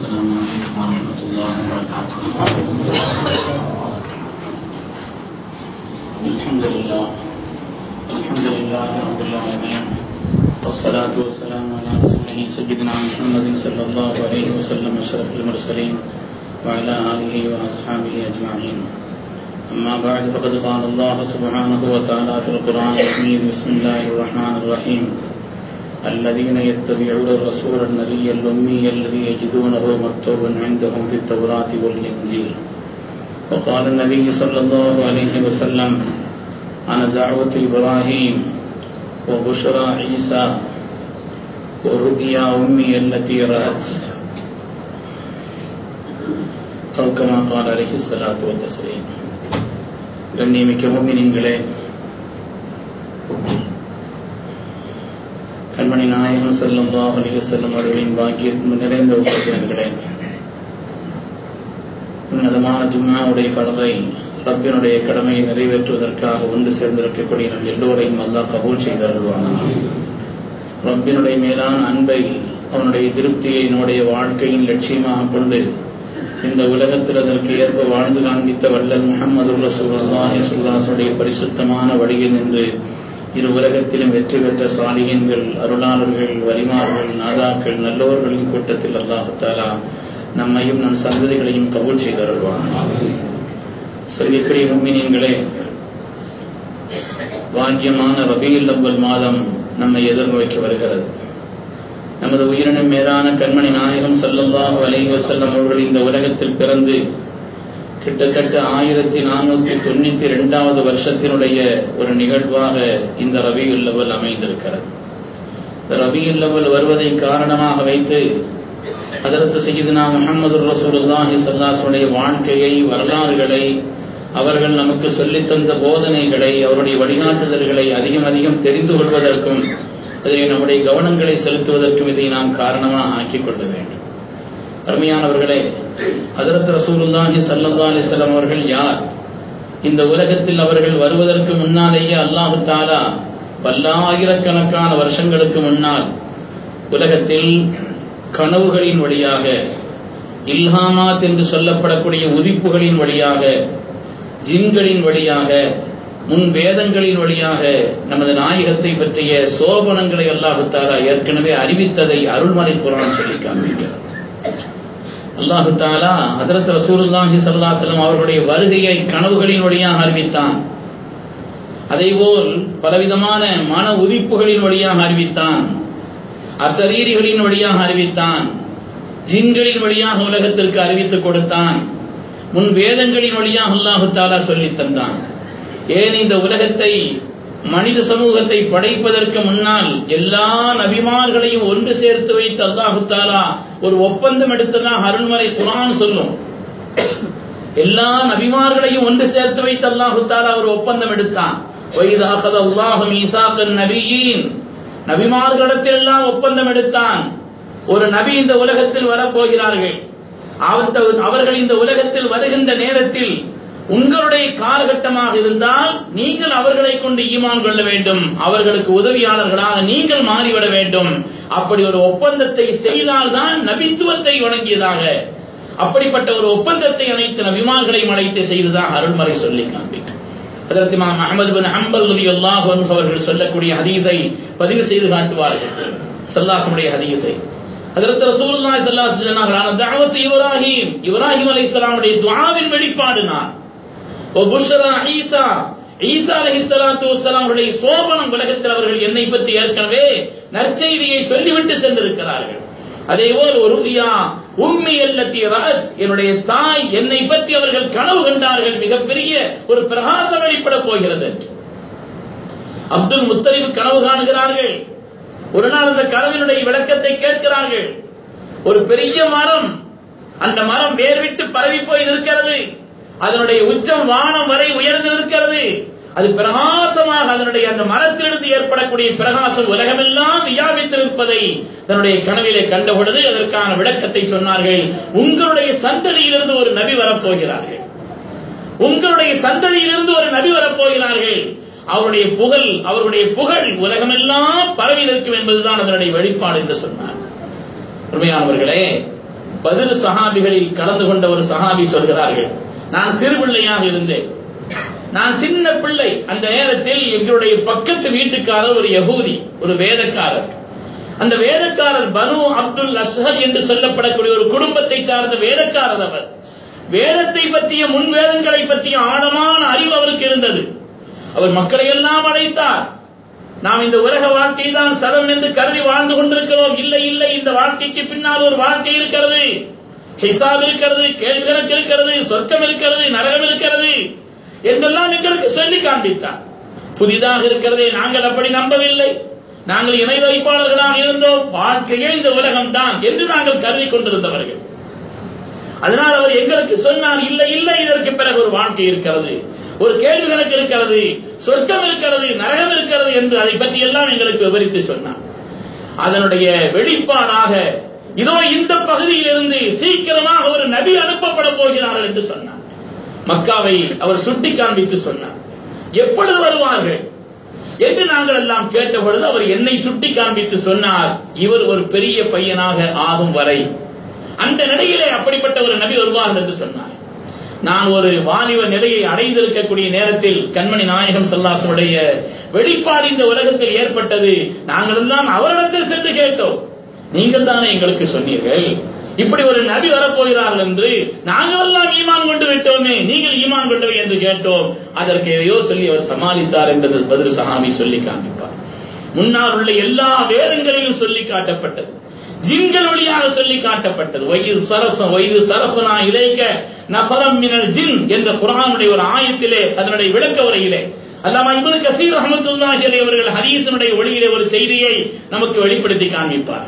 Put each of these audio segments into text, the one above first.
السلام عليكم ورحمة الله وبركاته الحمد لله الحمد لله رب العالمين والصلاة والسلام على رسوله سيدنا محمد صلى الله عليه وسلم أشرف المرسلين وعلى آله وأصحابه أجمعين أما بعد فقد قال الله سبحانه وتعالى في القرآن الحميد بسم الله الرحمن الرحيم الذين يتبعون الرسول النبي الأمي الذي يجدونه مكتوبا عندهم في التوراة والإنجيل وقال النبي صلى الله عليه وسلم أنا دعوة إبراهيم وبشرى عيسى ورؤيا أمي التي رأت أو كما قال عليه الصلاة والتسليم கண்ணியமிக்க மும்மினின்களே கண்மணி நாயகம் செல்லும்பா அலிக செல்லும் அவர்களின் பாக்கியம் நிறைந்த உபத்தினர்களே உன்னதமான ஜும்மாவுடைய கடமை ரப்பினுடைய கடமையை நிறைவேற்றுவதற்காக ஒன்று சேர்ந்திருக்கக்கூடிய நம் எல்லோரையும் அல்லாஹ் கபூல் செய்தருள்வானான் ரப்பினுடைய மேலான அன்பை அவனுடைய திருப்தியை என்னுடைய வாழ்க்கையின் லட்சியமாக கொண்டு இந்த உலகத்தில் அதற்கு ஏற்ப வாழ்ந்து காண்பித்த வல்லல் முகமது ரசூல்லாஹி சுல்லாசுடைய பரிசுத்தமான வழியில் நின்று இரு உலகத்திலும் வெற்றி பெற்ற சாலியன்கள் அருளாளர்கள் வலிமார்கள் நாதாக்கள் நல்லோர்களின் கூட்டத்தில் அல்லாஹு தாலா நம்மையும் நம் சந்ததிகளையும் கபூல் செய்தருள்வான் செல்விக்குரிய மும்மினியங்களே பாக்கியமான ரபியில் அவ்வல் மாதம் நம்மை எதிர்நோக்கி வருகிறது நமது உயிரினம் மேலான கண்மணி நாயகம் சல்லல்லாஹு அலைஹி வஸல்லம் அவர்கள் இந்த உலகத்தில் பிறந்து கிட்டத்தட்ட ஆயிரத்தி நானூத்தி தொண்ணூத்தி இரண்டாவது வருஷத்தினுடைய ஒரு நிகழ்வாக இந்த ரபியுல் லெவல் அமைந்திருக்கிறது இந்த ரபியுல் லெவல் வருவதை காரணமாக வைத்து அதற்கு செய்தினா முகமது ரசூலுல்லாஹி சல்லாசுடைய வாழ்க்கையை வரலாறுகளை அவர்கள் நமக்கு சொல்லித்தந்த போதனைகளை அவருடைய வழிகாட்டுதல்களை அதிகம் அதிகம் தெரிந்து கொள்வதற்கும் அதிலே நம்முடைய கவனங்களை செலுத்துவதற்கும் இதை நாம் காரணமாக ஆக்கிக் கொள்ள வேண்டும் அருமையானவர்களே அதரத் ரசூலுல்லாஹி சல்லா அலிஸ்லாம் அவர்கள் யார் இந்த உலகத்தில் அவர்கள் வருவதற்கு முன்னாலேயே அல்லாஹு தாலா பல்லாயிரக்கணக்கான வருஷங்களுக்கு முன்னால் உலகத்தில் கனவுகளின் வழியாக இல்ஹாமாத் என்று சொல்லப்படக்கூடிய உதிப்புகளின் வழியாக ஜின்களின் வழியாக முன் வேதங்களின் வழியாக நமது நாயகத்தை பற்றிய சோபனங்களை அல்லாஹு தாலா ஏற்கனவே அறிவித்ததை அருள்மறை குரான் சொல்லி காண்பிக்கிறார் அல்லாஹு தாலா ஹதரத் ரசூலுல்லாஹி சல்லாஹலம் அவர்களுடைய வருகையை கனவுகளின் வழியாக அறிவித்தான் அதேபோல் பலவிதமான மன உதிப்புகளின் வழியாக அறிவித்தான் அசரீரிகளின் வழியாக அறிவித்தான் ஜின்களின் வழியாக உலகத்திற்கு அறிவித்துக் கொடுத்தான் முன் வேதங்களின் வழியாக அல்லாஹு தாலா சொல்லித் தந்தான் ஏன் இந்த உலகத்தை மனித சமூகத்தை படைப்பதற்கு முன்னால் எல்லா நபிமார்களையும் ஒன்று சேர்த்து வைத்து அல்லாஹு தாலா ஒரு ஒப்பந்தம் எடுத்ததாக அருள்மறை குரான் சொல்லும் எல்லா நபிமார்களையும் ஒன்று சேர்த்து வைத்து அல்லாஹு தாலா ஒரு ஒப்பந்தம் எடுத்தான் நபியின் நபிமார்களிடத்தில் எல்லாம் ஒப்பந்தம் எடுத்தான் ஒரு நபி இந்த உலகத்தில் வரப்போகிறார்கள் அவர்கள் இந்த உலகத்தில் வருகின்ற நேரத்தில் உங்களுடைய காலகட்டமாக இருந்தால் நீங்கள் அவர்களை கொண்டு ஈமான் கொள்ள வேண்டும் அவர்களுக்கு உதவியாளர்களாக நீங்கள் மாறிவிட வேண்டும் அப்படி ஒரு ஒப்பந்தத்தை செய்தால்தான் நபித்துவத்தை வழங்கியதாக அப்படிப்பட்ட ஒரு ஒப்பந்தத்தை அனைத்து நபிமான்களையும் அழைத்து செய்துதான் அருள்மறை சொல்லி காண்பிக்கும் அதற்கு இமாம் அஹமது பின் ஹம்பல் நபி அல்லாஹ் அவர்கள் சொல்லக்கூடிய ஹதீஸை பதிவு செய்து காட்டுவார்கள் சல்லாசமுடைய ஹதீஸை அதற்கு ரசூலுல்லாஹி ஸல்லல்லாஹு அலைஹி வஸல்லம் தஅவத் இப்ராஹிம் இப்ராஹிம் அலைஹிஸ்ஸலாமுடைய துஆவின் வெளிப்பாடு நான் ஒபுஷரா ஈசா ஈசா அலைஹிஸ்ஸலாத்து வஸ்ஸலாம் அவருடைய சோபனம் உலகத்தில் அவர்கள் என்னை பற்றி ஏற்கனவே நற்செய்தியை சொல்லிவிட்டு சென்றிருக்கிறார்கள் அதேபோல் ஒரு ருதியா உம்மி அல்லத்தி ரஹத் என்னுடைய தாய் என்னை பற்றி அவர்கள் கனவு கண்டார்கள் மிகப்பெரிய ஒரு பிரகாசம் வெளிப்பட போகிறது அப்துல் முத்தலிப் கனவு காணுகிறார்கள் ஒரு நாள் அந்த கனவினுடைய விளக்கத்தை கேட்கிறார்கள் ஒரு பெரிய மரம் அந்த மரம் வேர் விட்டு பரவி போய் நிற்கிறது அதனுடைய உச்சம் வானம் வரை உயர்ந்து நிற்கிறது அது பிரகாசமாக அதனுடைய அந்த மரத்திலிருந்து ஏற்படக்கூடிய பிரகாசம் உலகமெல்லாம் வியாபித்திருப்பதை தன்னுடைய கனவிலே கண்ட பொழுது அதற்கான விளக்கத்தை சொன்னார்கள் உங்களுடைய சந்ததியிலிருந்து ஒரு நபி வரப்போகிறார்கள் உங்களுடைய சந்ததியிலிருந்து ஒரு நபி வரப்போகிறார்கள் அவருடைய புகழ் அவருடைய புகழ் உலகமெல்லாம் பரவி நிற்கும் என்பதுதான் அதனுடைய வெளிப்பாடு என்று சொன்னார் உண்மையானவர்களே பதில் சஹாபிகளில் கலந்து கொண்ட ஒரு சஹாபி சொல்கிறார்கள் நான் சிறு பிள்ளையாக இருந்தேன் நான் சின்ன பிள்ளை அந்த நேரத்தில் எங்களுடைய பக்கத்து வீட்டுக்காரர் ஒரு யகூதி ஒரு வேதக்காரர் அந்த வேதக்காரர் பனு அப்துல் அஸ்ஹர் என்று சொல்லப்படக்கூடிய ஒரு குடும்பத்தை சார்ந்த வேதக்காரர் அவர் வேதத்தை பற்றிய முன் வேதங்களை பற்றிய ஆழமான அறிவு அவருக்கு இருந்தது அவர் மக்களை எல்லாம் அழைத்தார் நாம் இந்த உலக வாழ்க்கை தான் சரம் என்று கருதி வாழ்ந்து கொண்டிருக்கிறோம் இல்லை இல்லை இந்த வாழ்க்கைக்கு பின்னால் ஒரு வாழ்க்கை இருக்கிறது ஹிசாப் இருக்கிறது கேள்வி கணக்கு இருக்கிறது சொர்க்கம் இருக்கிறது நரகம் இருக்கிறது என்றெல்லாம் எங்களுக்கு சொல்லி காண்பித்தார் புதிதாக இருக்கிறதே நாங்கள் அப்படி நம்பவில்லை நாங்கள் இணை வைப்பாளர்களாக இருந்தோம் வாழ்க்கையே இந்த உலகம் தான் என்று நாங்கள் கருதி கொண்டிருந்தவர்கள் அதனால் அவர் எங்களுக்கு சொன்னார் இல்லை இல்லை இதற்கு பிறகு ஒரு வாழ்க்கை இருக்கிறது ஒரு கேள்வி கணக்கு இருக்கிறது சொர்க்கம் இருக்கிறது நரகம் இருக்கிறது என்று அதை பற்றி எல்லாம் எங்களுக்கு விவரித்து சொன்னார் அதனுடைய வெளிப்பாடாக இதோ இந்த பகுதியிலிருந்து சீக்கிரமாக ஒரு நபி அனுப்பப்பட போகிறார்கள் என்று சொன்னார் மக்காவை அவர் சுட்டி காண்பித்து சொன்னார் எப்பொழுது வருவார்கள் என்று நாங்கள் எல்லாம் கேட்ட பொழுது அவர் என்னை சுட்டி காண்பித்து சொன்னார் இவர் ஒரு பெரிய பையனாக ஆகும் வரை அந்த நிலையிலே அப்படிப்பட்ட ஒரு நபி வருவார் என்று சொன்னார் நான் ஒரு வாலிப நிலையை அடைந்திருக்கக்கூடிய நேரத்தில் கண்மணி நாயகம் சல்லாசனுடைய வெளிப்பாடு இந்த உலகத்தில் ஏற்பட்டது நாங்கள் எல்லாம் அவரிடத்தில் சென்று கேட்டோம் நீங்கள் தானே எங்களுக்கு சொன்னீர்கள் இப்படி ஒரு நபி வரப்போகிறார்கள் என்று நாங்கள் எல்லாம் ஈமான் கொண்டு விட்டோமே நீங்கள் ஈமான் கொண்டவை என்று கேட்டோம் அதற்கு எதையோ சொல்லி அவர் சமாளித்தார் என்பது பதில் சஹாமி சொல்லி காண்பிப்பார் முன்னால் உள்ள எல்லா வேதங்களிலும் சொல்லி காட்டப்பட்டது ஜின்கள் வழியாக சொல்லி காட்டப்பட்டது வயிறு சரஃப வயிறு சரஃபனா இலைக்க நபரம் மினல் ஜின் என்ற குரானுடைய ஒரு ஆயத்திலே அதனுடைய விளக்க உரையிலே அல்லாமா இப்னு கசீர் ரஹமத்துல்லாஹி அலைஹி அவர்கள் ஹதீஸினுடைய ஒளியிலே ஒரு செய்தியை நமக்கு வெளிப்படுத்தி காண்பிப்பார்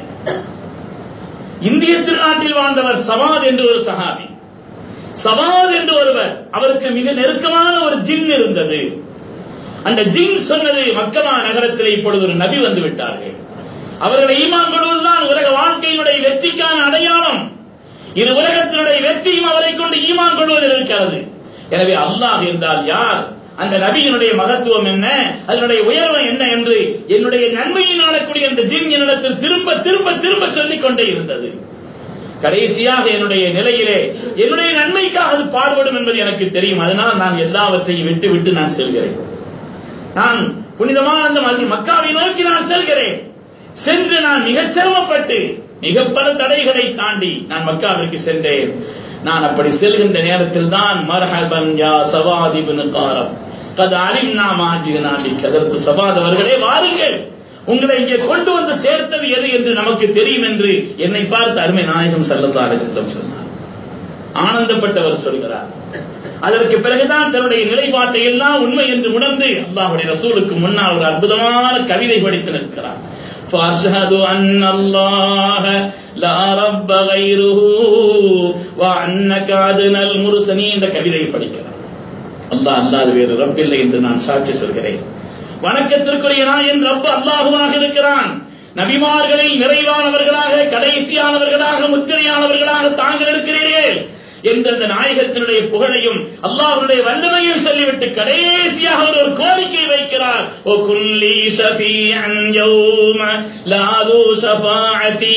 இந்திய திருநாட்டில் வாழ்ந்தவர் சவாத் என்று ஒரு சஹாபி சவாத் என்று ஒருவர் அவருக்கு மிக நெருக்கமான ஒரு ஜின் இருந்தது அந்த ஜின் சொன்னது மக்கமா நகரத்தில் இப்பொழுது ஒரு நபி வந்து விட்டார்கள் அவர்களை ஈமான் கொள்வதுதான் உலக வாழ்க்கையினுடைய வெற்றிக்கான அடையாளம் இது உலகத்தினுடைய வெற்றியும் அவரை கொண்டு ஈமான் கொள்வதில் இருக்கிறது எனவே அல்லாஹ் என்றால் யார் அந்த நபியினுடைய மகத்துவம் என்ன அதனுடைய உயர்வு என்ன என்று என்னுடைய நன்மையை நாடக்கூடிய அந்த ஜின் என்னிடத்தில் திரும்ப திரும்ப திரும்ப சொல்லிக் கொண்டே இருந்தது கடைசியாக என்னுடைய நிலையிலே என்னுடைய நன்மைக்காக அது பாடுபடும் என்பது எனக்கு தெரியும் அதனால் நான் எல்லாவற்றையும் விட்டு விட்டு நான் செல்கிறேன் நான் புனிதமான அந்த மதி மக்காவை நோக்கி நான் செல்கிறேன் சென்று நான் மிக சிரமப்பட்டு மிக பல தடைகளை தாண்டி நான் மக்காவிற்கு சென்றேன் நான் அப்படி செல்கின்ற நேரத்தில் தான் மர்ஹபன் யா சவாதி பின் காரம் கது அலிம்னா மாஜினா அதற்கு சவாத் அவர்களே வாருங்கள் உங்களை இங்கே கொண்டு வந்து சேர்த்தது எது என்று நமக்கு தெரியும் என்று என்னை பார்த்து அருமை நாயகம் சல்லல்லா அலிஸ்லம் சொன்னார் ஆனந்தப்பட்டவர் சொல்கிறார் அதற்கு பிறகுதான் தன்னுடைய நிலைப்பாட்டை எல்லாம் உண்மை என்று உணர்ந்து அல்லாஹுடைய ரசூலுக்கு முன்னால் ஒரு அற்புதமான கவிதை படித்து நிற்கிறார் فأشهد أن الله لا رب غيره وأنك أدنى المرسلين இந்த கவிதையை படிக்கிறார் அல்லாஹ் அல்லாது வேறு ரப் இல்லை என்று நான் சாட்சி சொல்கிறேன் வணக்கத்திற்குரிய நான் என் ரப் அல்லாஹுவாக இருக்கிறான் நபிமார்களில் நிறைவானவர்களாக கடைசியானவர்களாக முத்திரையானவர்களாக தாங்கள் இருக்கிறீர்கள் என்ற அந்த நாயகத்தினுடைய புகழையும் அல்லாஹ்வுடைய வல்லமையும் சொல்லிவிட்டு கடைசியாக அவர் ஒரு கோரிக்கை வைக்கிறார் ஓ குல்லி ஷஃபீஅன் யௌம லா து ஷஃபாஅதி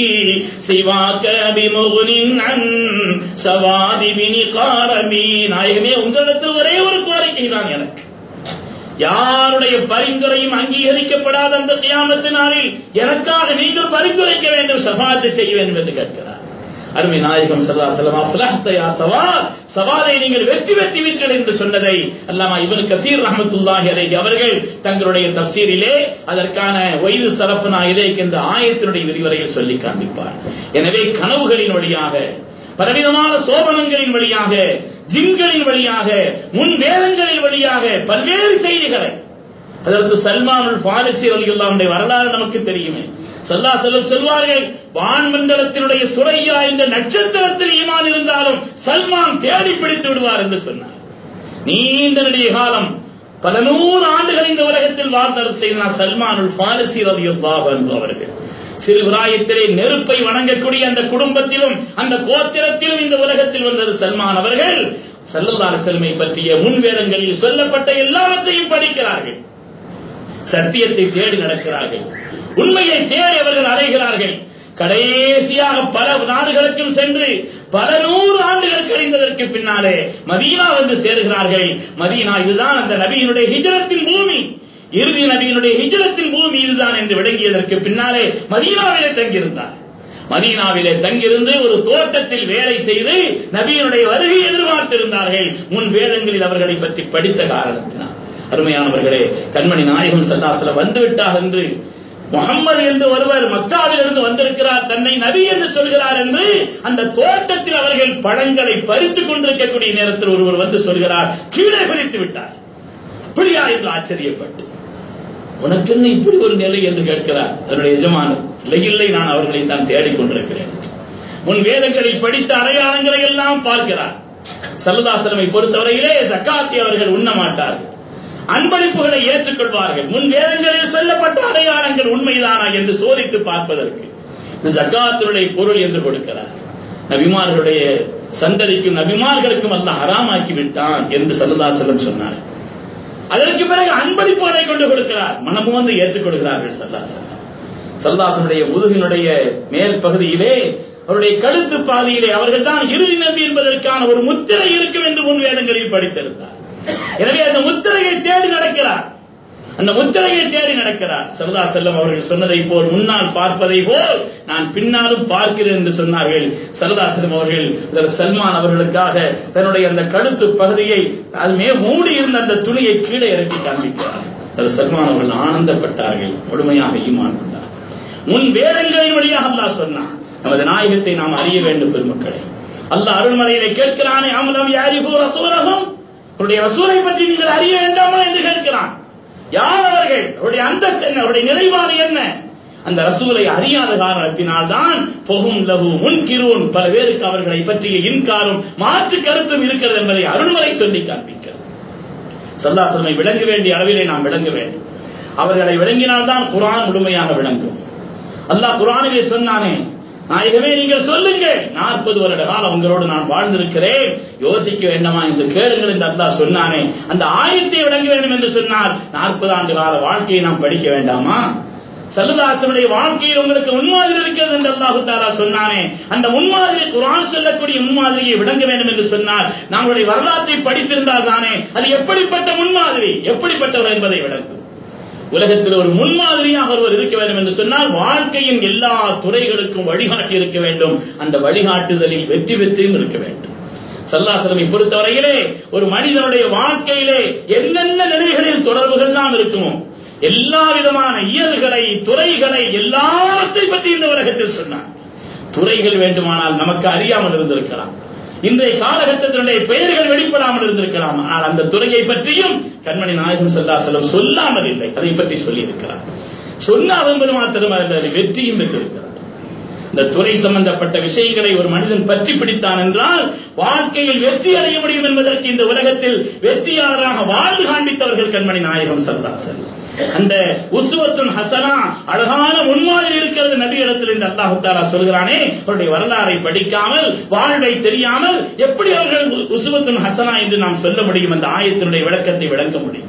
சிவாக பிமுக்னின் அன் சவாதி பினிகாரபி நாயகமே உங்களிடத்தில் ஒரே ஒரு கோரிக்கை தான் எனக்கு யாருடைய பரிந்துரையும் அங்கீகரிக்கப்படாத அந்த கியாமத்து நாளில் எனக்காக நீங்கள் பரிந்துரைக்க வேண்டும் சபாத்தை செய்ய வேண்டும் என்று கேட்கிறார் அருமை நாயகம் சல்லா சலமா ஃபலஹ்தயா சவால் சவாலை நீங்கள் வெற்றி வெற்றிவீர்கள் என்று சொன்னதை அல்லாமா இவன் கசீர் ரஹமத்துல்லாஹி அலைஹி அவர்கள் தங்களுடைய தப்சீரிலே அதற்கான வயது சரஃபனா இலேக் என்ற ஆயத்தினுடைய விரிவுரையில் சொல்லி காண்பிப்பார் எனவே கனவுகளின் வழியாக பலவிதமான சோபனங்களின் வழியாக ஜின்களின் வழியாக முன் வேதங்களின் வழியாக பல்வேறு செய்திகளை அதற்கு சல்மானுல் பாரிசி அலியுல்லாவுடைய வரலாறு நமக்கு தெரியுமே சல்லா செல்லும் சொல்வார்கள் வான்மண்டலத்தினுடைய சுரையா இந்த நட்சத்திரத்தில் ஈமான் இருந்தாலும் சல்மான் தேடி பிடித்து விடுவார் என்று சொன்னார் நீண்ட நெடிய காலம் பல நூறு ஆண்டுகள் இந்த உலகத்தில் வாழ்ந்தார் செய்தா சல்மானுல் பாரிசி ரலியல்லாஹு அன்ஹு அவர்கள் சிறு விராயத்திலே நெருப்பை வணங்கக்கூடிய அந்த குடும்பத்திலும் அந்த கோத்திரத்திலும் இந்த உலகத்தில் வந்தது சல்மான் அவர்கள் சல்லல்லாஹு செல்மை பற்றிய முன்வேதங்களில் சொல்லப்பட்ட எல்லாவற்றையும் படிக்கிறார்கள் சத்தியத்தை தேடி நடக்கிறார்கள் உண்மையை தேடி அவர்கள் அடைகிறார்கள் கடைசியாக பல நாடுகளுக்கும் சென்று பல நூறு ஆண்டுகள் கழிந்ததற்கு பின்னாலே மதீனா வந்து சேருகிறார்கள் மதீனா இதுதான் அந்த நபியினுடைய ஹிஜரத்தின் பூமி இறுதி நபியினுடைய ஹிஜரத்தின் பூமி இதுதான் என்று விளங்கியதற்கு பின்னாலே மதீனாவிலே தங்கியிருந்தார் மதீனாவிலே தங்கியிருந்து ஒரு தோட்டத்தில் வேலை செய்து நபியினுடைய வருகை எதிர்பார்த்திருந்தார்கள் முன் வேதங்களில் அவர்களை பற்றி படித்த காரணத்தினால் அருமையானவர்களே கண்மணி நாயகம் சல்லாசல வந்துவிட்டார் என்று முகம்மது என்று ஒருவர் மக்காவில் இருந்து வந்திருக்கிறார் தன்னை நபி என்று சொல்கிறார் என்று அந்த தோட்டத்தில் அவர்கள் பழங்களை பறித்துக் கொண்டிருக்கக்கூடிய நேரத்தில் ஒருவர் வந்து சொல்கிறார் கீழே பிரித்து விட்டார் அப்படியா என்று ஆச்சரியப்பட்டு உனக்கு என்ன இப்படி ஒரு நிலை என்று கேட்கிறார் அதனுடைய எஜமானர் இல்லை இல்லை நான் அவர்களை தான் தேடிக் கொண்டிருக்கிறேன் முன் வேதங்களில் படித்த அடையாளங்களை எல்லாம் பார்க்கிறார் சல்லதாசனமை பொறுத்தவரையிலே சக்காத்தி அவர்கள் உண்ண மாட்டார்கள் அன்பளிப்புகளை ஏற்றுக்கொள்வார்கள் முன் வேதங்களில் சொல்லப்பட்ட அடையாளங்கள் உண்மைதானா என்று சோதித்து பார்ப்பதற்கு இது ஜக்காத்தினுடைய பொருள் என்று கொடுக்கிறார் நபிமார்களுடைய சந்ததிக்கும் நபிமார்களுக்கும் அல்ல ஹராமாக்கி விட்டான் என்று சல்லதாசலம் சொன்னார் அதற்கு பிறகு அன்பளிப்புகளை கொண்டு கொடுக்கிறார் மனமும் வந்து ஏற்றுக்கொள்கிறார்கள் சல்லாசலம் சல்லாசனுடைய முதுகினுடைய மேல் பகுதியிலே அவருடைய கழுத்து பாதியிலே அவர்கள் தான் இறுதி நபி என்பதற்கான ஒரு முத்திரை இருக்கும் என்று முன் வேதங்களில் படித்திருந்தார் எனவே அந்த முத்திரையை தேடி நடக்கிறார் அந்த முத்திரையை தேடி நடக்கிறார் சரதா செல்லம் அவர்கள் சொன்னதை போல் முன்னால் பார்ப்பதை போல் நான் பின்னாலும் பார்க்கிறேன் என்று சொன்னார்கள் சரதா செல்லம் அவர்கள் சல்மான் அவர்களுக்காக தன்னுடைய அந்த கழுத்து பகுதியை அதுமே மூடி இருந்த அந்த துணியை கீழே இறக்கி காண்பிக்கிறார் சல்மான் அவர்கள் ஆனந்தப்பட்டார்கள் முழுமையாக ஈமான் கொண்டார் முன் வேதங்களின் வழியாக அல்லாஹ் சொன்னான் நமது நாயகத்தை நாம் அறிய வேண்டும் பெருமக்களே அல்லாஹ் அருள்மலையிலே கேட்கிறானே அமலம் யாரிபோ ரசூரகம் அவருடைய ரசூலை பற்றி நீங்கள் அறிய வேண்டாமா என்று கேட்கிறான் யார் அவர்கள் அவருடைய அந்தஸ்து என்ன அவருடைய நிறைவான என்ன அந்த ரசூலை அறியாத காரணத்தினால் தான் பொகும் லகு முன்கிருவன் பல பேருக்கு அவர்களை பற்றிய இன்காரும் மாற்று கருத்தும் இருக்கிறது என்பதை அருள்மலை சொல்லி காண்பிக்கிறது சல்லாசலமை விளங்க வேண்டிய அளவிலே நாம் விளங்க வேண்டும் அவர்களை விளங்கினால்தான் குரான் முழுமையாக விளங்கும் அல்லாஹ் குரானிலே சொன்னானே நாயகமே நீங்கள் சொல்லுங்கள் நாற்பது வருட காலம் உங்களோடு நான் வாழ்ந்திருக்கிறேன் யோசிக்க வேண்டாமா என்று கேளுங்கள் என்று அல்லாஹ் சொன்னானே அந்த ஆயத்தை விளங்க வேண்டும் என்று சொன்னார் நாற்பது ஆண்டு கால வாழ்க்கையை நாம் படிக்க வேண்டாமா சல்லுதாசனுடைய வாழ்க்கையில் உங்களுக்கு முன்மாதிரி இருக்கிறது என்று அல்லாஹு தாரா சொன்னானே அந்த முன்மாதிரி குரான் சொல்லக்கூடிய முன்மாதிரியை விளங்க வேண்டும் என்று சொன்னார் நம்முடைய வரலாற்றை படித்திருந்தால் தானே அது எப்படிப்பட்ட முன்மாதிரி எப்படிப்பட்டவர் என்பதை விளக்கும் உலகத்தில் ஒரு முன்மாதிரியாக ஒருவர் இருக்க வேண்டும் என்று சொன்னால் வாழ்க்கையின் எல்லா துறைகளுக்கும் வழிகாட்டி இருக்க வேண்டும் அந்த வழிகாட்டுதலில் வெற்றி பெற்றியும் இருக்க வேண்டும் சல்லாசலமை பொறுத்தவரையிலே ஒரு மனிதனுடைய வாழ்க்கையிலே என்னென்ன நிலைகளில் தொடர்புகள் தான் இருக்குமோ எல்லா விதமான இயல்களை துறைகளை எல்லாவற்றை பற்றி இந்த உலகத்தில் சொன்னார் துறைகள் வேண்டுமானால் நமக்கு அறியாமல் இருந்திருக்கலாம் இன்றைய காலகட்டத்தினுடைய பெயர்கள் வெளிப்படாமல் இருந்திருக்கலாம் ஆனால் அந்த துறையை பற்றியும் கண்மணி நாயகம் செல்லா செல்லம் சொல்லாமல் இல்லை அதை பற்றி சொல்லி இருக்கிறார் சொன்னால் என்பது மாத்திரமல்ல அது வெற்றியும் பெற்றிருக்கிறார் இந்த துறை சம்பந்தப்பட்ட விஷயங்களை ஒரு மனிதன் பற்றி பிடித்தான் என்றால் வாழ்க்கையில் வெற்றி அடைய முடியும் என்பதற்கு இந்த உலகத்தில் வெற்றியாளராக வாழ்ந்து காண்பித்தவர்கள் கண்மணி நாயகம் சல்லா செல்லம் அந்த உசுவத்துன் ஹசனா அழகான முன்மாதிரி இருக்கிறது நபியிடத்தில் என்று அல்லாஹு தாலா சொல்கிறானே அவருடைய வரலாறை படிக்காமல் வாழ்வை தெரியாமல் எப்படி அவர்கள் உசுவத்துன் ஹசனா என்று நாம் சொல்ல முடியும் அந்த ஆயத்தினுடைய விளக்கத்தை விளங்க முடியும்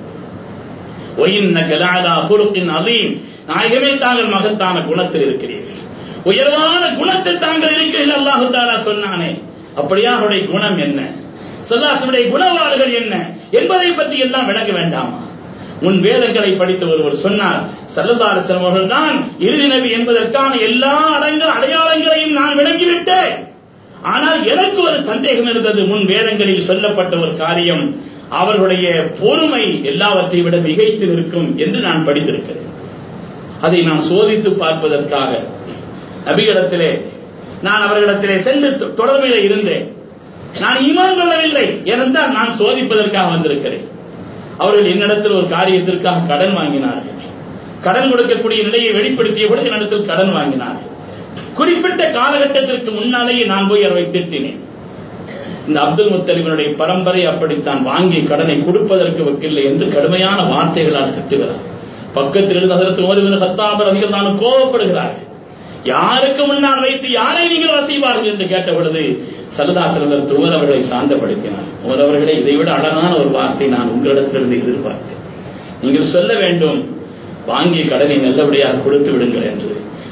ஒயின் கலாலா ஹுருக்கின் அலீம் நாயகமே தாங்கள் மகத்தான குணத்தில் இருக்கிறீர்கள் உயர்வான குணத்தில் தாங்கள் இருக்கிறீர்கள் அல்லாஹு தாலா சொன்னானே அப்படியா அவருடைய குணம் என்ன சல்லாசனுடைய குணவாறுகள் என்ன என்பதை பற்றி எல்லாம் விளங்க வேண்டாமா முன் வேதங்களை படித்த ஒருவர் சொன்னார் சல்லதார அவர்கள் தான் இறுதி நபி என்பதற்கான எல்லா அடங்க அடையாளங்களையும் நான் விளங்கிவிட்டேன் ஆனால் எனக்கு ஒரு சந்தேகம் இருந்தது முன் வேதங்களில் சொல்லப்பட்ட ஒரு காரியம் அவர்களுடைய பொறுமை எல்லாவற்றை விட மிகைத்து நிற்கும் என்று நான் படித்திருக்கிறேன் அதை நான் சோதித்து பார்ப்பதற்காக நபிகளிடத்திலே நான் அவர்களிடத்திலே சென்று தொடர்பில் இருந்தேன் நான் ஈமான் கொள்ளவில்லை ஏனென்றால் நான் சோதிப்பதற்காக வந்திருக்கிறேன் அவர்கள் என்னிடத்தில் ஒரு காரியத்திற்காக கடன் வாங்கினார்கள் கடன் கொடுக்கக்கூடிய நிலையை வெளிப்படுத்திய கூட என்னிடத்தில் கடன் வாங்கினார்கள் குறிப்பிட்ட காலகட்டத்திற்கு முன்னாலேயே நான் போய் அவரை திட்டினேன் இந்த அப்துல் முத்தலிபனுடைய பரம்பரை அப்படித்தான் வாங்கி கடனை கொடுப்பதற்கு வக்கில்லை என்று கடுமையான வார்த்தைகளால் திட்டுகிறார் பக்கத்தில் இருந்து அதற்கு ஓதுவது சத்தாபர் அதிகம் கோபப்படுகிறார்கள் யாருக்கு முன்னால் வைத்து யாரை நீங்கள் வசைவார்கள் என்று கேட்ட பொழுது சல்லதாசரதர் துமர் அவர்களை சாந்தப்படுத்தினார் உமர் அவர்களே இதைவிட அழகான ஒரு வார்த்தை நான் உங்களிடத்திலிருந்து எதிர்பார்த்தேன் நீங்கள் சொல்ல வேண்டும் வாங்கிய கடனை நல்லபடியாக கொடுத்து விடுங்கள் என்று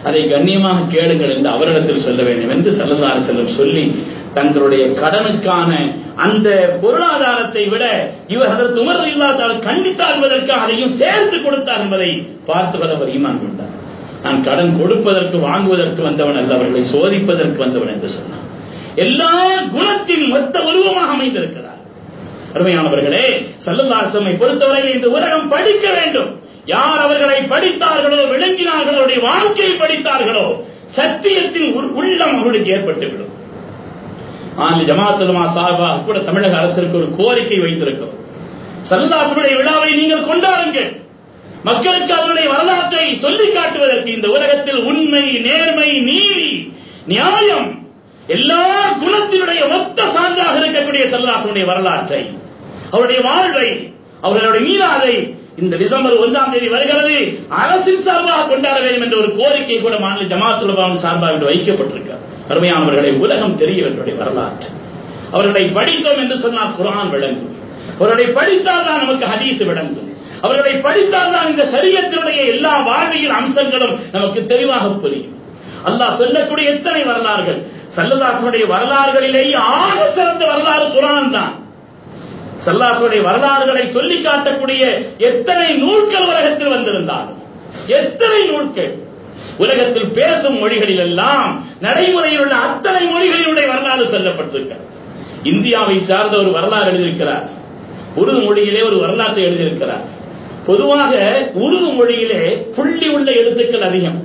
அதை கண்ணியமாக கேளுங்கள் என்று அவரிடத்தில் சொல்ல வேண்டும் என்று சல்லல்லாஹு அலைஹி வஸல்லம் சொல்லி தங்களுடைய கடனுக்கான அந்த பொருளாதாரத்தை விட இவர் அதற்கு உமர் இல்லாதால் கண்டித்தார் என்பதற்காக அதையும் சேர்த்து கொடுத்தார் என்பதை பார்த்து அவர் ஈமான் கொண்டார் நான் கடன் கொடுப்பதற்கு வாங்குவதற்கு வந்தவன் அல்ல அவர்களை சோதிப்பதற்கு வந்தவன் என்று சொன்னார் எல்லா குணத்தின் மொத்த உருவமாக அமைந்திருக்கிறார் அருமையானவர்களே சல்லுல்லாசமை பொறுத்தவரையில் இந்த உலகம் படிக்க வேண்டும் யார் அவர்களை படித்தார்களோ விளங்கினார்களோ அவருடைய வாழ்க்கையை படித்தார்களோ சத்தியத்தின் உள்ளம் அவர்களுக்கு ஏற்பட்டுவிடும் ஆனால் ஜமாத்துலமா சார்பாக கூட தமிழக அரசிற்கு ஒரு கோரிக்கை வைத்திருக்கிறோம் சல்லுதாசனுடைய விழாவை நீங்கள் கொண்டாடுங்கள் மக்களுக்கு அவருடைய வரலாற்றை சொல்லி காட்டுவதற்கு இந்த உலகத்தில் உண்மை நேர்மை நீதி நியாயம் எல்லா குணத்தினுடைய மொத்த சான்றாக இருக்கக்கூடிய சல்லாசனுடைய வரலாற்றை அவருடைய வாழ்வை அவர்களுடைய மீதாதை இந்த டிசம்பர் ஒன்றாம் தேதி வருகிறது அரசின் சார்பாக கொண்டாட வேண்டும் என்ற ஒரு கோரிக்கை கூட மாநில ஜமாத்துலபாவின் சார்பாக வைக்கப்பட்டிருக்கிறது அருமையானவர்களை உலகம் தெரிய அவர்களுடைய வரலாற்று அவர்களை படித்தோம் என்று சொன்னால் குரான் விளங்கும் அவர்களை படித்தால் தான் நமக்கு ஹதீஸ் விளங்கும் அவர்களை படித்தால் தான் இந்த சரியத்தினுடைய எல்லா வாழ்வியல் அம்சங்களும் நமக்கு தெளிவாக புரியும் அல்லாஹ் சொல்லக்கூடிய எத்தனை வரலாறுகள் சல்லதாசனுடைய வரலாறுகளிலேயே ஆக சிறந்த வரலாறு குரான் தான் சல்லாசுடைய வரலாறுகளை சொல்லி காட்டக்கூடிய எத்தனை நூல்கள் உலகத்தில் வந்திருந்தாலும் எத்தனை நூல்கள் உலகத்தில் பேசும் மொழிகளில் எல்லாம் நடைமுறையில் உள்ள அத்தனை மொழிகளினுடைய வரலாறு சொல்லப்பட்டிருக்கிறது இந்தியாவை சார்ந்த ஒரு வரலாறு எழுதியிருக்கிறார் உருது மொழியிலே ஒரு வரலாற்றை எழுதியிருக்கிறார் பொதுவாக உருது மொழியிலே புள்ளி உள்ள எழுத்துக்கள் அதிகம்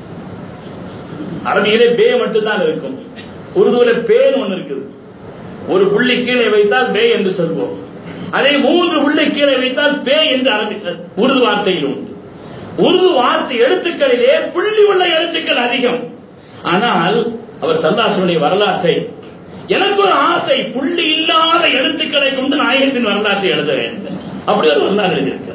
அரபியிலே பே மட்டும்தான் இருக்கும் உருதுவில பேன் ஒன்று இருக்குது ஒரு புள்ளி கீழே வைத்தால் பே என்று சொல்வோம் அதே மூன்று புள்ளி கீழே வைத்தால் பே என்று அரபி உருது வார்த்தையில் உண்டு உருது வார்த்தை எழுத்துக்களிலே புள்ளி உள்ள எழுத்துக்கள் அதிகம் ஆனால் அவர் சல்லாசனுடைய வரலாற்றை எனக்கு ஒரு ஆசை புள்ளி இல்லாத எழுத்துக்களை கொண்டு நாயகத்தின் வரலாற்றை எழுத வேண்டும் அப்படி ஒரு வரலாறு எழுதியிருக்கிறார்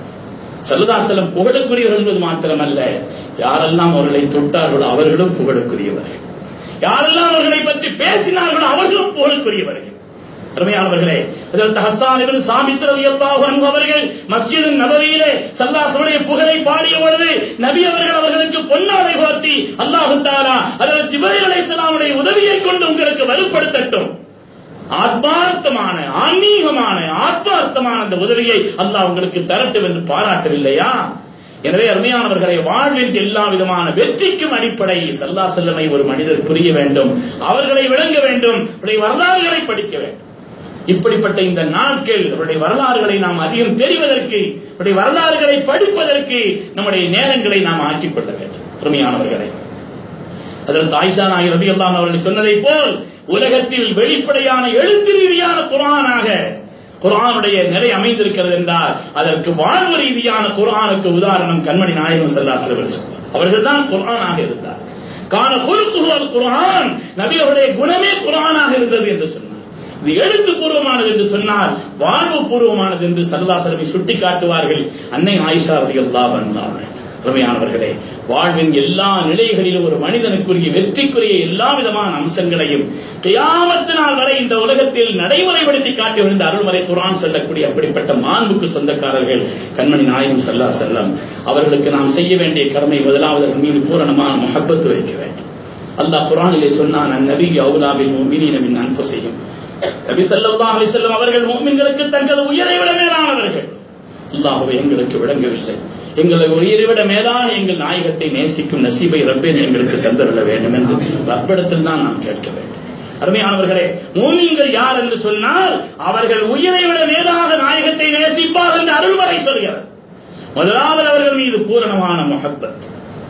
சல்லதாசலம் புகழுக்குரியவர் என்பது மாத்திரமல்ல யாரெல்லாம் அவர்களை தொட்டார்களோ அவர்களும் புகழுக்குரியவர்கள் யாரெல்லாம் அவர்களை பற்றி பேசினார்களோ அவர்களும் புகழுக்குரியவர்கள் அருமையானவர்களே இதற்கு ஹஸ்ஸான் இப்னு சாபித் ரலியல்லாஹு அன்ஹு அவர்கள் மஸ்ஜிது நபவியிலே சல்லாஹ்வுடைய புகழை பாடிய பொழுது நபி அவர்கள் அவர்களுக்கு பொன்னாடை போர்த்தி அல்லாஹ் தஆலா அதற்கு ஜிப்ரீல் அலைஹிஸ்ஸலாமுடைய உதவியை கொண்டு உங்களுக்கு வலுப்படுத்தட்டும் ஆத்மார்த்தமான ஆன்மீகமான ஆத்மார்த்தமான அந்த உதவியை அல்லாஹ் உங்களுக்கு தரட்டும் என்று பாராட்டவில்லையா எனவே அருமையானவர்களை வாழ்வின் எல்லா விதமான வெற்றிக்கும் அடிப்படை சல்லா செல்லமை ஒரு மனிதர் புரிய வேண்டும் அவர்களை விளங்க வேண்டும் அவருடைய வரலாறுகளை படிக்க வேண்டும் இப்படிப்பட்ட இந்த நாட்கள் அவருடைய வரலாறுகளை நாம் அதிகம் தெரிவதற்கு அவருடைய வரலாறுகளை படிப்பதற்கு நம்முடைய நேரங்களை நாம் ஆக்கிக் கொள்ள வேண்டும் அருமையானவர்களை அதற்கு ஆயிஷா நாயர் ரதி அல்லாம் அவர்கள் சொன்னதை போல் உலகத்தில் வெளிப்படையான எழுத்து ரீதியான குரானாக குரானுடைய நிலை அமைந்திருக்கிறது என்றால் அதற்கு வாழ்வு ரீதியான குரானுக்கு உதாரணம் கண்மணி நாயகம் செல்லாசல் அவர்கள் தான் குரானாக இருந்தார் காண குறுக்குகள் குரான் நபி அவருடைய குணமே குரானாக இருந்தது என்று சொன்னார் இது எழுத்துப்பூர்வமானது என்று சொன்னால் வாழ்வு பூர்வமானது என்று சல்லாசலமை சுட்டி காட்டுவார்கள் அன்னை ஆயிஷா ரதி அல்லா வந்தார்கள் அருமையானவர்களே வாழ்வின் எல்லா நிலைகளிலும் ஒரு மனிதனுக்குரிய வெற்றிக்குரிய எல்லா விதமான அம்சங்களையும் கியாமத்து நாள் வரை இந்த உலகத்தில் நடைமுறைப்படுத்தி காட்டி விழுந்த அருள்மறை குரான் சொல்லக்கூடிய அப்படிப்பட்ட மாண்புக்கு சொந்தக்காரர்கள் கண்மணி நாயகம் சல்லா செல்லம் அவர்களுக்கு நாம் செய்ய வேண்டிய கடமை முதலாவது மீது பூரணமான மஹப்பத்து வைக்க வேண்டும் அல்லாஹ் குரானிலே சொன்னான் அந்நபி அவுலாபின் முமினின் அன்பு செய்யும் நபி சல்லா அலிசல்லம் அவர்கள் மோமின்களுக்கு தங்கள் உயிரை விட மேலானவர்கள் அல்லாஹுவை எங்களுக்கு விளங்கவில்லை எங்களை உயிரை விட மேலாக எங்கள் நாயகத்தை நேசிக்கும் நசீபை ரப்பேன் எங்களுக்கு தந்தருள வேண்டும் என்று ரப்பிடத்தில் தான் நாம் கேட்க வேண்டும் அருமையானவர்களே மூமிங்கள் யார் என்று சொன்னால் அவர்கள் உயிரை விட மேலாக நாயகத்தை நேசிப்பார் என்று அருள்வரை சொல்கிறது முதலாவது அவர்கள் மீது பூரணமான முகப்பத்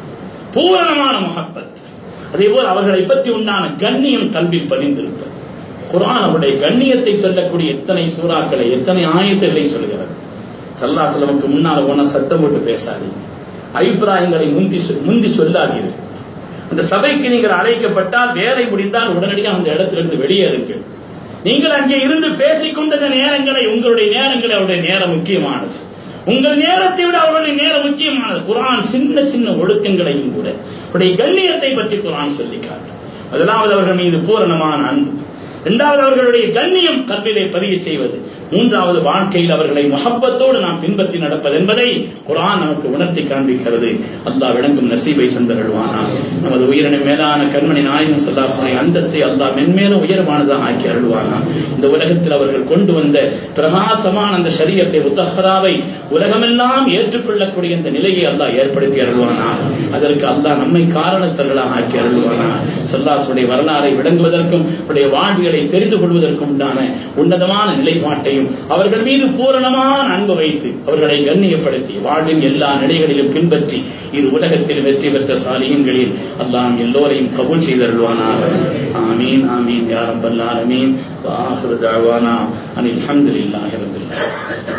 பூரணமான முகப்பத் அதே போல் அவர்களை பற்றி உண்டான கண்ணியம் கல்வியில் பதிந்திருப்பது குரான் அவருடைய கண்ணியத்தை சொல்லக்கூடிய எத்தனை சூறாக்களை எத்தனை ஆயத்துகளை சொல்கிறது சல்லாசலமுக்கு முன்னால் போன சத்தம் போட்டு பேசாதீங்க அபிப்பிராயங்களை முந்தி முந்தி சொல்லாதீர்கள் அந்த சபைக்கு நீங்கள் அழைக்கப்பட்டால் வேலை முடிந்தால் உடனடியாக அந்த இடத்திலிருந்து வெளியேறுங்கள் நீங்கள் அங்கே இருந்து பேசிக்கொண்ட நேரங்களை உங்களுடைய நேரங்களை அவருடைய நேரம் முக்கியமானது உங்கள் நேரத்தை விட அவருடைய நேரம் முக்கியமானது குரான் சின்ன சின்ன ஒழுக்கங்களையும் கூட அவருடைய கண்ணியத்தை பற்றி குரான் சொல்லி காட்டும் முதலாவது அவர்கள் மீது பூரணமான அன்பு இரண்டாவது அவர்களுடைய கண்ணியம் கல்வியிலே பதிய செய்வது மூன்றாவது வாழ்க்கையில் அவர்களை முகப்பத்தோடு நாம் பின்பற்றி நடப்பது என்பதை குரான் நமக்கு உணர்த்தி காண்பிக்கிறது அல்லாஹ் விளங்கும் நசீபை தந்தருள்வானா நமது உயிரின மேலான கண்மணி நாயகம் சல்லாசனை அந்தஸ்தை அல்லாஹ் மென்மேலும் உயரமானதாக ஆக்கி அருள்வானா இந்த உலகத்தில் அவர்கள் கொண்டு வந்த பிரகாசமான அந்த சரியத்தை உத்தஹராவை உலகமெல்லாம் ஏற்றுக்கொள்ளக்கூடிய இந்த நிலையை அல்லாஹ் ஏற்படுத்தி அருள்வானா அதற்கு அல்லாஹ் நம்மை காரணஸ்தர்களாக ஆக்கி அருள்வானா சல்லாசுடைய வரலாறை விளங்குவதற்கும் அவருடைய வாழ்வியலை தெரிந்து கொள்வதற்கும் உண்டான உன்னதமான நிலைப்பாட்டையும் அவர்கள் மீது பூரணமான அன்பு வைத்து அவர்களை கண்ணியப்படுத்தி வாழ்வின் எல்லா நிலைகளிலும் பின்பற்றி இரு உலகத்தில் வெற்றி பெற்ற சாலியன்களில் அல்லாம் எல்லோரையும் கபூல் செய்தருள்வானாக ஆமீன் ஆமீன் யாரம்பல்லாலமீன் وآخر دعوانا أن الحمد لله رب العالمين